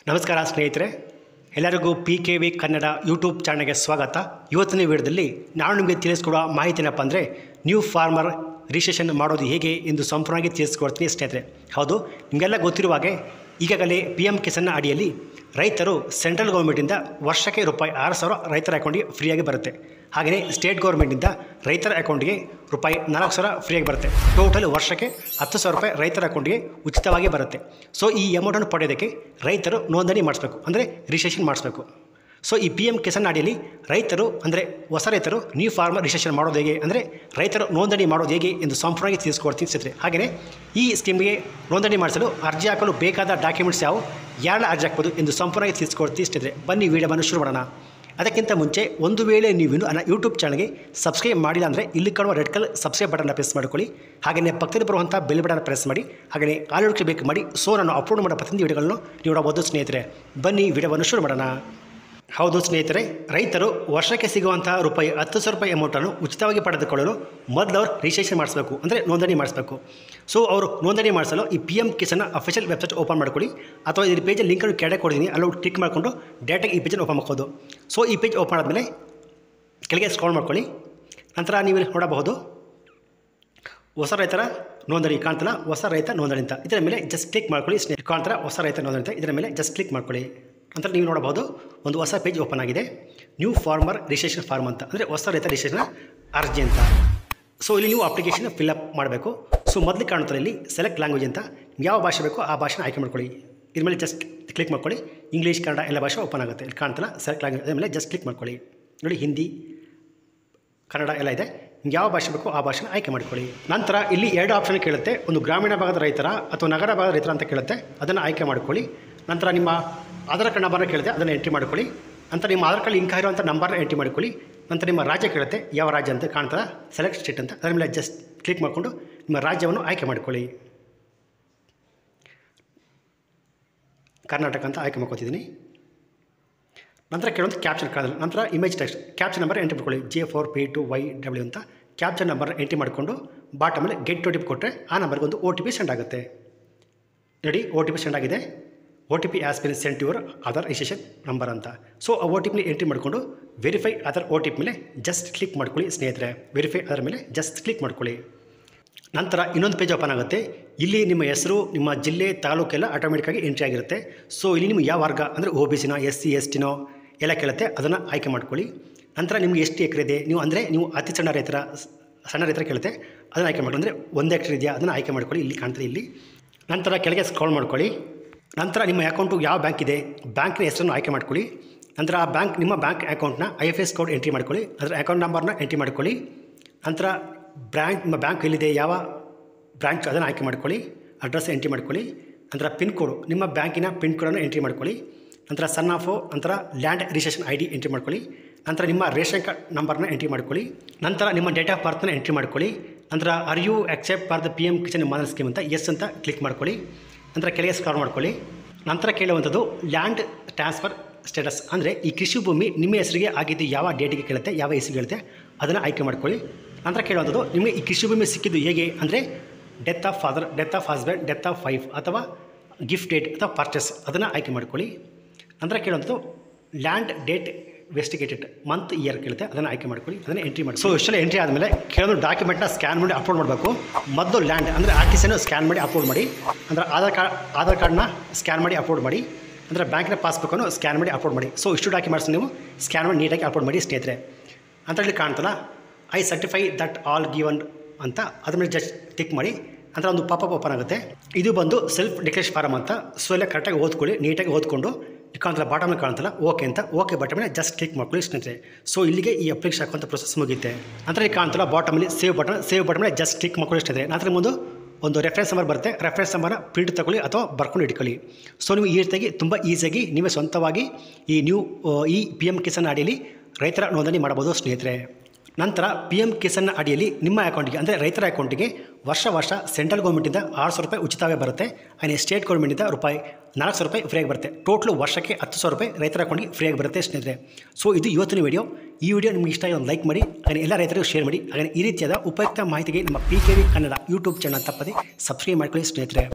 ನಮಸ್ಕಾರ ಸ್ನೇಹಿತರೆ ಎಲ್ಲರಿಗೂ P K V Kannada YouTube ಚಾನಲ್ಗೆ ಸ್ವಾಗತ ಇವತ್ತಿನ ವಿಡಿಯೋದಲ್ಲಿ ನಾನು ನಿಮಗೆ ತಿಳಿಸ್ಕೊಡುವ ಮಾಹಿತಿ ಏನಪ್ಪ ಅಂದರೆ ನ್ಯೂ ಫಾರ್ಮರ್ ರಿಜಿಸ್ಟ್ರೇಷನ್ ಮಾಡೋದು ಹೇಗೆ ಎಂದು ಸಂಪೂರ್ಣವಾಗಿ ತಿಳಿಸ್ಕೊಡ್ತೀನಿ ಸ್ನೇಹಿತರೆ ಹೌದು ನಿಮಗೆಲ್ಲ ಗೊತ್ತಿರುವ ಹಾಗೆ ಈಗಾಗಲೇ ಪಿ ಎಮ್ ಕಿಸಾನ್ ಅಡಿಯಲ್ಲಿ ರೈತರು ಸೆಂಟ್ರಲ್ ಗೌರ್ಮೆಂಟಿಂದ ವರ್ಷಕ್ಕೆ ರೂಪಾಯಿ ಆರು ಸಾವಿರ ರೈತರ ಅಕೌಂಟಿಗೆ ಫ್ರೀಯಾಗಿ ಬರುತ್ತೆ ಹಾಗೆಯೇ ಸ್ಟೇಟ್ ಗೌರ್ಮೆಂಟಿಂದ ರೈತರ ಅಕೌಂಟಿಗೆ ರೂಪಾಯಿ ನಾಲ್ಕು ಸಾವಿರ ಫ್ರೀಯಾಗಿ ಬರುತ್ತೆ ಟೋಟಲ್ ವರ್ಷಕ್ಕೆ ಹತ್ತು ಸಾವಿರ ರೂಪಾಯಿ ರೈತರ ಅಕೌಂಟಿಗೆ ಉಚಿತವಾಗಿ ಬರುತ್ತೆ ಸೊ ಈ ಅಮೌಂಟನ್ನು ಪಡೆಯೋದಕ್ಕೆ ರೈತರು ನೋಂದಣಿ ಮಾಡಿಸ್ಬೇಕು ಅಂದರೆ ರಿಜಿಸ್ಟ್ರೇಷನ್ ಮಾಡಿಸ್ಬೇಕು ಸೊ ಈ ಪಿ ಎಮ್ ಕಿಸಾನ್ ಅಡಿಯಲ್ಲಿ ರೈತರು ಅಂದರೆ ಹೊಸ ರೈತರು ನ್ಯೂ ಫಾರ್ಮರ್ ರಿಜಿಸ್ಟ್ರೇಷನ್ ಮಾಡೋದು ಹೇಗೆ ಅಂದರೆ ರೈತರು ನೋಂದಣಿ ಮಾಡೋದು ಹೇಗೆ ಎಂದು ಸಂಪೂರ್ಣವಾಗಿ ತಿಳಿಸ್ಕೊಡ್ತೀನಿ ಸ್ನೇಹಿತರೆ ಹಾಗೆಯೇ ಈ ಸ್ಕೀಮ್ಗೆ ನೋಂದಣಿ ಮಾಡಿಸಲು ಅರ್ಜಿ ಹಾಕಲು ಬೇಕಾದ ಡಾಕ್ಯುಮೆಂಟ್ಸ್ ಯಾವ ಯಾರ ಅರ್ಜಿ ಹಾಕ್ಬೋದು ಎಂದು ಸಂಪೂರ್ಣವಾಗಿ ತಿಳಿಸ್ಕೊಡ್ತೀನಿ ಸ್ನೇಹಿತರೆ ಬನ್ನಿ ವಿಡಿಯೋವನ್ನು ಶುರು ಮಾಡೋಣ ಅದಕ್ಕಿಂತ ಮುಂಚೆ ಒಂದು ವೇಳೆ ನೀವು ಇನ್ನೂ ನನ್ನ ಯೂಟ್ಯೂಬ್ ಚಾನಲ್ಗೆ ಸಬ್ಸ್ಕ್ರೈಬ್ ಮಾಡಿಲ್ಲ ಅಂದರೆ ಇಲ್ಲಿ ಕಾಣುವ ರೆಡ್ ಕಲರ್ ಸಬ್ಸ್ಕ್ರೈಬ್ ಬಟನ್ನ ಪ್ರೆಸ್ ಮಾಡ್ಕೊಳ್ಳಿ ಹಾಗೆಯೇ ಪಕ್ಕದಲ್ಲಿ ಬರುವಂಥ ಬೆಲ್ ಬಟನ್ ಪ್ರೆಸ್ ಮಾಡಿ ಹಾಗೆಯೇ ಆಲ್ ಬೇಕು ಮಾಡಿ ಸೊ ನಾನು ಅಪ್ಲೋಡ್ ಮಾಡೋ ಪ್ರತಿಯೊಂದು ವಿಡಿಯೋಗಳನ್ನು ನೀವು ನೋಡಬಹುದು ಸ್ನೇಹಿತರೆ ಬನ್ನಿ ವಿಡಿಯೋವನ್ನು ಶುರು ಮಾಡೋಣ ಹೌದು ಸ್ನೇಹಿತರೆ ರೈತರು ವರ್ಷಕ್ಕೆ ಸಿಗುವಂತಹ ರೂಪಾಯಿ ಹತ್ತು ಸಾವಿರ ರೂಪಾಯಿ ಅಮೌಂಟನ್ನು ಉಚಿತವಾಗಿ ಪಡೆದುಕೊಳ್ಳಲು ಮೊದಲು ಅವರು ರಿಜಿಸ್ಟ್ರೇಷನ್ ಮಾಡಿಸಬೇಕು ಅಂದರೆ ನೋಂದಣಿ ಮಾಡಿಸಬೇಕು ಸೊ ಅವರು ನೋಂದಣಿ ಮಾಡಿಸಲು ಈ ಪಿ ಎಮ್ ಕಿಸನ್ನ ಅಫಿಷಿಯಲ್ ವೆಬ್ಸೈಟ್ ಓಪನ್ ಮಾಡ್ಕೊಳ್ಳಿ ಅಥವಾ ಈ ಪೇಜಲ್ಲಿ ಲಿಂಕನ್ನು ಕೆಳಗೆ ಕೊಡಿದ್ದೀನಿ ಅಲ್ಲೂ ಕ್ಲಿಕ್ ಮಾಡಿಕೊಂಡು ಡೈರೆಕ್ಟಾಗಿ ಈ ಪೇಜನ್ನು ಓಪನ್ ಮಾಡ್ಕೋದು ಸೊ ಈ ಪೇಜ್ ಓಪನ್ ಆದಮೇಲೆ ಕೆಳಗೆ ಸ್ಕ್ರಾಲ್ ಮಾಡ್ಕೊಳ್ಳಿ ನಂತರ ನೀವು ಇಲ್ಲಿ ನೋಡಬಹುದು ಹೊಸ ರೈತರ ನೋಂದಣಿ ಕಾಣ್ತಲ್ಲ ಹೊಸ ರೈತ ನೋಂದಣಿ ಅಂತ ಇದರ ಮೇಲೆ ಜಸ್ಟ್ ಕ್ಲಿಕ್ ಮಾಡ್ಕೊಳ್ಳಿ ಸ್ನೇಹಿತ ಕಾಣ್ತಾರೆ ಹೊಸ ರೈತ ನೋಂದಣಿ ಅಂತ ಇದರ ಮೇಲೆ ಜಸ್ಟ್ ಕ್ಲಿಕ್ ಮಾಡ್ಕೊಳ್ಳಿ ನಂತರ ನೀವು ನೋಡಬಹುದು ಒಂದು ಹೊಸ ಪೇಜ್ ಓಪನ್ ಆಗಿದೆ ನ್ಯೂ ಫಾರ್ಮರ್ ರಿಜಿಸ್ಟ್ರೇಷನ್ ಫಾರ್ಮ್ ಅಂತ ಅಂದರೆ ಹೊಸ ರೈತ ರಿಜಿಸ್ಟ್ರೇಷನ್ ಅರ್ಜಿ ಅಂತ ಸೊ ಇಲ್ಲಿ ನೀವು ಅಪ್ಲಿಕೇಶನ್ ಫಿಲ್ಅಪ್ ಮಾಡಬೇಕು ಸೊ ಮೊದಲು ಕಾಣುತ್ತದೆ ಇಲ್ಲಿ ಸೆಲೆಕ್ಟ್ ಲ್ಯಾಂಗ್ವೇಜ್ ಅಂತ ಯಾವ ಭಾಷೆ ಬೇಕೋ ಆ ಭಾಷೆನ ಆಯ್ಕೆ ಮಾಡ್ಕೊಳ್ಳಿ ಇದ್ರ ಮೇಲೆ ಜಸ್ಟ್ ಕ್ಲಿಕ್ ಮಾಡ್ಕೊಳ್ಳಿ ಇಂಗ್ಲೀಷ್ ಕನ್ನಡ ಎಲ್ಲ ಭಾಷೆ ಓಪನ್ ಆಗುತ್ತೆ ಇಲ್ಲಿ ಕಾಣ್ತಲ್ಲ ಸೆಲೆಕ್ಟ್ ಲ್ಯಾಂಗ್ವೇಜ್ ಅದ್ರ ಮೇಲೆ ಜಸ್ಟ್ ಕ್ಲಿಕ್ ಮಾಡ್ಕೊಳ್ಳಿ ನೋಡಿ ಹಿಂದಿ ಕನ್ನಡ ಎಲ್ಲ ಇದೆ ನಿಮ್ಗೆ ಯಾವ ಭಾಷೆ ಬೇಕೋ ಆ ಭಾಷೆನ ಆಯ್ಕೆ ಮಾಡಿಕೊಳ್ಳಿ ನಂತರ ಇಲ್ಲಿ ಎರಡು ಆಪ್ಷನ್ ಕೇಳುತ್ತೆ ಒಂದು ಗ್ರಾಮೀಣ ಭಾಗದ ರೈತರ ಅಥವಾ ನಗರ ಭಾಗದ ರೈತರ ಅಂತ ಕೇಳುತ್ತೆ ಅದನ್ನು ಆಯ್ಕೆ ಮಾಡಿಕೊಳ್ಳಿ ನಂತರ ನಿಮ್ಮ ಆಧಾರ್ ಕಾರ್ಡ್ ನಂಬರ್ನ ಕೇಳುತ್ತೆ ಅದನ್ನು ಎಂಟ್ರಿ ಮಾಡ್ಕೊಳ್ಳಿ ನಂತರ ನಿಮ್ಮ ಆಧಾರ್ ಕಾರ್ಡ್ ಲಿಂಕ್ ಆಗಿರುವಂಥ ನಂಬರ್ನ ಎಂಟ್ರಿ ಮಾಡ್ಕೊಳ್ಳಿ ನಂತರ ನಿಮ್ಮ ರಾಜ್ಯ ಕೇಳುತ್ತೆ ಯಾವ ರಾಜ್ಯ ಅಂತ ಕಾಣ್ತದೆ ಸೆಲೆಕ್ಟ್ ಸ್ಟೇಟ್ ಅಂತ ಅದರ ಮೇಲೆ ಜಸ್ಟ್ ಕ್ಲಿಕ್ ಮಾಡಿಕೊಂಡು ನಿಮ್ಮ ರಾಜ್ಯವನ್ನು ಆಯ್ಕೆ ಮಾಡಿಕೊಳ್ಳಿ ಕರ್ನಾಟಕ ಅಂತ ಆಯ್ಕೆ ಮಾಡ್ಕೊತಿದ್ದೀನಿ ನಂತರ ಕೆಲವೊಂದು ಕ್ಯಾಪ್ಷನ್ ಕಾಣಲ್ಲ ನಂತರ image text caption number entry ಮಾಡ್ಕೊಳ್ಳಿ J four P two Y W ಅಂತ ಕ್ಯಾಪ್ಷನ್ ನಂಬರ್ ಎಂಟ್ರಿ ಮಾಡಿಕೊಂಡು ಬಾಟಮಲ್ಲಿ ಗೆಟ್ ಒ ಟಿ ಪಿ ಕೊಟ್ಟರೆ ಆ ನಂಬರ್ಗೆ ಒಂದು ಒ ಟಿ ಪಿ ಸೆಂಡ್ ಆಗುತ್ತೆ ನೋಡಿ ಒ ಟಿ ಪಿ ಸೆಂಡ್ ಆಗಿದೆ O T P has been sent your Aadhaar registration number ಅಂತ ಸೊ ಆ ಒ ಟಿ ಪಿನ ಎಂಟ್ರಿ ಮಾಡಿಕೊಂಡು ವೆರಿಫೈ ಅದರ್ ಒ ಟಿ ಪಿ ಮೇಲೆ ಜಸ್ಟ್ ಕ್ಲಿಕ್ ಮಾಡ್ಕೊಳ್ಳಿ ಸ್ನೇಹಿತರೆ ವೆರಿಫೈ ಅದರ ಮೇಲೆ ಜಸ್ಟ್ ಕ್ಲಿಕ್ ಮಾಡ್ಕೊಳ್ಳಿ ನಂತರ ಇನ್ನೊಂದು ಪೇಜ್ ಓಪನ್ ಆಗುತ್ತೆ ಇಲ್ಲಿ ನಿಮ್ಮ ಹೆಸರು ನಿಮ್ಮ ಜಿಲ್ಲೆ ತಾಲೂಕೆಲ್ಲ ಆಟೋಮೆಟಿಕ್ಕಾಗಿ ಎಂಟ್ರಿ ಆಗಿರುತ್ತೆ ಸೊ ಇಲ್ಲಿ ನಿಮ್ಗೆ ಯಾವ ವರ್ಗ ಅಂದರೆ ಒ ಬಿ ಸಿನೋ ಎಸ್ ಸಿ ಎಸ್ ಟಿನೋ ಎಲ್ಲ ಕೇಳುತ್ತೆ ಅದನ್ನು ಆಯ್ಕೆ ಮಾಡ್ಕೊಳ್ಳಿ ನಂತರ ನಿಮಗೆ ಎಷ್ಟು ಎಕರೆ ಇದೆ ನೀವು ಅಂದರೆ ನೀವು ಅತಿ ಸಣ್ಣ ರೈತರ ಸಣ್ಣ ರೈತರ ಕೇಳುತ್ತೆ ಅದನ್ನು ಆಯ್ಕೆ ಮಾಡ್ಕೊಳ್ಳಿ ಅಂದರೆ ಒಂದು ಎಕರೆ ಇದೆಯಾ ಅದನ್ನು ಆಯ್ಕೆ ಮಾಡ್ಕೊಳ್ಳಿ ಇಲ್ಲಿ ಕಾಣ್ತದೆ ಇಲ್ಲಿ ನಂತರ ಕೆಳಗೆ ಸ್ಕ್ರಾಲ್ ಮಾಡ್ಕೊಳ್ಳಿ ನಂತರ ನಿಮ್ಮ ಅಕೌಂಟು ಯಾವ ಬ್ಯಾಂಕ್ ಇದೆ ಬ್ಯಾಂಕ್ನ ಹೆಸರನ್ನು ಆಯ್ಕೆ ಮಾಡ್ಕೊಳ್ಳಿ ನಂತರ ಆ ಬ್ಯಾಂಕ್ ನಿಮ್ಮ ಬ್ಯಾಂಕ್ ಅಕೌಂಟ್ನ I F S code entry ಮಾಡ್ಕೊಳ್ಳಿ ಅದರ ಅಕೌಂಟ್ ನಂಬರ್ನ ಎಂಟ್ರಿ ಮಾಡ್ಕೊಳ್ಳಿ ನಂತರ ಬ್ರ್ಯಾಂಚ್ ನಿಮ್ಮ ಬ್ಯಾಂಕ್ ಎಲ್ಲಿದೆ ಯಾವ ಬ್ರಾಂಚ್ ಅದನ್ನು ಆಯ್ಕೆ ಮಾಡ್ಕೊಳ್ಳಿ ಅಡ್ರೆಸ್ ಎಂಟ್ರಿ ಮಾಡ್ಕೊಳ್ಳಿ ನಂತರ ಪಿನ್ ಕೋಡು ನಿಮ್ಮ ಬ್ಯಾಂಕಿನ ಪಿನ್ ಕೋಡನ್ನು ಎಂಟ್ರಿ ಮಾಡ್ಕೊಳ್ಳಿ ನಂತರ ಸನ್ ಆಫು ನಂತರ land registration I D entry ಮಾಡ್ಕೊಳ್ಳಿ ನಂತರ ನಿಮ್ಮ ರೇಷನ್ ಕಾರ್ಡ್ ನಂಬರ್ನ ಎಂಟ್ರಿ ಮಾಡ್ಕೊಳ್ಳಿ ನಂತರ ನಿಮ್ಮ ಡೇಟ್ ಆಫ್ ಬರ್ತನ್ನ ಎಂಟ್ರಿ ಮಾಡ್ಕೊಳ್ಳಿ ನಂತರ are you accept for the P M Kisan Maandhan scheme ಅಂತ ಎಸ್ ಅಂತ ಕ್ಲಿಕ್ ಮಾಡ್ಕೊಳ್ಳಿ ನಂತರ ಕೆಳಗೆ ಸ್ಕಾಲ್ ಮಾಡ್ಕೊಳ್ಳಿ ನಂತರ ಕೇಳುವಂಥದ್ದು ಲ್ಯಾಂಡ್ ಟ್ರಾನ್ಸ್ಫರ್ ಸ್ಟೇಟಸ್ ಅಂದರೆ ಈ ಕೃಷಿ ಭೂಮಿ ನಿಮ್ಮ ಹೆಸರಿಗೆ ಆಗಿದ್ದು ಯಾವ ಡೇಟಿಗೆ ಕೇಳುತ್ತೆ ಯಾವ ಹೆಸರಿಗೆ ಹೇಳುತ್ತೆ ಅದನ್ನು ಆಯ್ಕೆ ಮಾಡ್ಕೊಳ್ಳಿ ನಂತರ ಕೇಳುವಂಥದ್ದು ನಿಮಗೆ ಈ ಕೃಷಿ ಭೂಮಿ ಸಿಕ್ಕಿದ್ದು ಹೇಗೆ ಅಂದರೆ death of father death of husband death of wife ಅಥವಾ ಗಿಫ್ಟ್ ಡೇಟ್ ಅಥವಾ ಪರ್ಚೇಸ್ ಅದನ್ನು ಆಯ್ಕೆ ಮಾಡ್ಕೊಳ್ಳಿ ನಂತರ ಕೇಳುವಂಥದ್ದು ಲ್ಯಾಂಡ್ ಡೇಟ್ ವೆಸ್ಟಿಗೇಟೆಡ್ ಮಂತ್ ಇಯರ್ ಕೇಳುತ್ತೆ ಅದನ್ನು ಆಯ್ಕೆ ಮಾಡ್ಕೊಳ್ಳಿ ಅದನ್ನು ಎಂಟ್ರಿ ಮಾಡಿ ಸೊ ಇಷ್ಟೆಲ್ಲ ಎಂಟ್ರಿ ಆದಮೇಲೆ ಕೆಲವೊಂದು ಡಾಕ್ಯುಮೆಂಟ್ನ ಸ್ಕ್ಯಾನ್ ಮಾಡಿ ಅಪ್ಲೋಡ್ ಮಾಡಬೇಕು ಮೊದಲು ಲ್ಯಾಂಡ್ ಅಂದರೆ ಆರ್ ಟಿ ಸಿಯನ್ನು ಸ್ಕ್ಯಾನ್ ಮಾಡಿ ಅಪ್ಲೋಡ್ ಮಾಡಿ ಅಂದರೆ ಆಧಾರ್ ಕಾರ್ಡ್ ಆಧಾರ್ ಕಾರ್ಡ್ನ ಸ್ಕ್ಯಾನ್ ಮಾಡಿ ಅಪ್ಲೋಡ್ ಮಾಡಿ ಅಂದರೆ ಬ್ಯಾಂಕಿನ ಪಾಸ್ಬುಕ್ಕನ್ನು ಸ್ಕ್ಯಾನ್ ಮಾಡಿ ಅಪ್ಲೋಡ್ ಮಾಡಿ ಸೊ ಇಷ್ಟು ಡಾಕ್ಯುಮೆಂಟ್ಸ್ ನೀವು ಸ್ಕ್ಯಾನ್ ಮಾಡಿ ನೀಟಾಗಿ ಅಪ್ಲೋಡ್ ಮಾಡಿ ಸ್ನೇಹಿತರೆ ಅಂತ ಹೇಳಿ ಕಾಣ್ತಲ್ಲ I certify that all given ಅಂತ ಅದ್ರ ಮೇಲೆ ಜಸ್ಟ್ ಟಿಕ್ ಮಾಡಿ ನಂತರ ಒಂದು ಪಾಪಪ್ ಓಪನ್ ಆಗುತ್ತೆ ಇದು ಬಂದು ಸೆಲ್ಫ್ ಡಿಕ್ಲೇಷನ್ ಫಾರಮ್ ಅಂತ ಸೊ ಎಲ್ಲ ಕರೆಕ್ಟಾಗಿ ಓದ್ಕೊಳ್ಳಿ ನೀಟಾಗಿ ಓದ್ಕೊಂಡು ಕಾಣ್ತಲ್ಲ ಬಾಟಮ್ ಕಾಣ್ತಲ್ಲ ಓಕೆ ಅಂತ ಓಕೆ ಬಟನ್ ಮೇಲೆ ಜಸ್ಟ್ ಕ್ಲಿಕ್ ಮಾಡ್ಕೊಳ್ಳಿ ಸ್ನೇಹಿತರೆ ಸೊ ಇಲ್ಲಿಗೆ ಈ ಅಪ್ಲಿಕೇಶನ್ ಹಾಕುವಂಥ ಪ್ರೊಸೆಸ್ ಮುಗಿಯುತ್ತೆ ನಂತರ ಇಲ್ಲಿ ಕಾಣ್ತಲ್ಲ ಬಾಟಮಲ್ಲಿ ಸೇವ್ ಬಟನ್ ಸೇವ್ ಬಟನ್ ಮೇಲೆ ಜಸ್ಟ್ ಕ್ಲಿಕ್ ಮಾಡ್ಕೊಳ್ಳಿ ಸ್ನೇಹಿತರೆ ನಂತರ ಮುಂದೆ ಒಂದು ರೆಫರೆನ್ಸ್ ನಂಬರ್ ಬರುತ್ತೆ ರೆಫರೆನ್ಸ್ ನಂಬರ್ನ ಪ್ರಿಂಟ್ ತಗೊಳ್ಳಿ ಅಥವಾ ಬರ್ಕೊಂಡು ಇಟ್ಕೊಳ್ಳಿ ಸೊ ನೀವು ಈ ರೀತಿಯಾಗಿ ತುಂಬ ಈಸಿಯಾಗಿ ನೀವೇ ಸ್ವಂತವಾಗಿ ಈ ನ್ಯೂ ಈ ಪಿ ಎಮ್ ಕಿಸಾನ್ ಅಡಿಯಲ್ಲಿ ರೈತರ ನೋಂದಣಿ ಮಾಡಬಹುದು ಸ್ನೇಹಿತರೆ ನಂತರ ಪಿ ಎಮ್ ಕಿಸಾನ್ ಅಡಿಯಲ್ಲಿ ನಿಮ್ಮ ಅಕೌಂಟಿಗೆ ಅಂದರೆ ರೈತರ ಅಕೌಂಟಿಗೆ ವರ್ಷ ವರ್ಷ ಸೆಂಟ್ರಲ್ ಗೌರ್ಮೆಂಟಿಂದ ಆರು ಸಾವಿರ ರೂಪಾಯಿ ಉಚಿತವೇ ಬರುತ್ತೆ ಹಾಗೆ ಸ್ಟೇಟ್ ಗೌರ್ಮೆಂಟಿಂದ ರೂಪಾಯಿ ನಾಲ್ಕು ಸಾವಿರ ರೂಪಾಯಿ ಫ್ರೀಯಾಗಿ ಬರುತ್ತೆ ಟೋಟ್ಲು ವರ್ಷಕ್ಕೆ ಹತ್ತು ಸಾವಿರ ರೂಪಾಯಿ ರೈತರ ಅಕೌಂಟಿಗೆ ಫ್ರೀಯಾಗಿ ಬರುತ್ತೆ ಸ್ನೇಹಿತರೆ ಸೊ ಇದು ಇವತ್ತಿನ ವಿಡಿಯೋ ಈ ವಿಡಿಯೋ ನಿಮಗೆ ಇಷ್ಟ ಆಗಿ ಒಂದು ಲೈಕ್ ಮಾಡಿ ಹಾಗೆ ಎಲ್ಲ ರೈತರಿಗೂ ಶೇರ್ ಮಾಡಿ ಹಾಗೆ ಈ ರೀತಿಯಾದ ಉಪಯುಕ್ತ ಮಾಹಿತಿಗೆ ನಮ್ಮ P K V Kannada YouTube channel ತಪ್ಪದೆ ಸಬ್ಸ್ಕ್ರೈಬ್ ಮಾಡ್ಕೊಳ್ಳಿ ಸ್ನೇಹಿತರೆ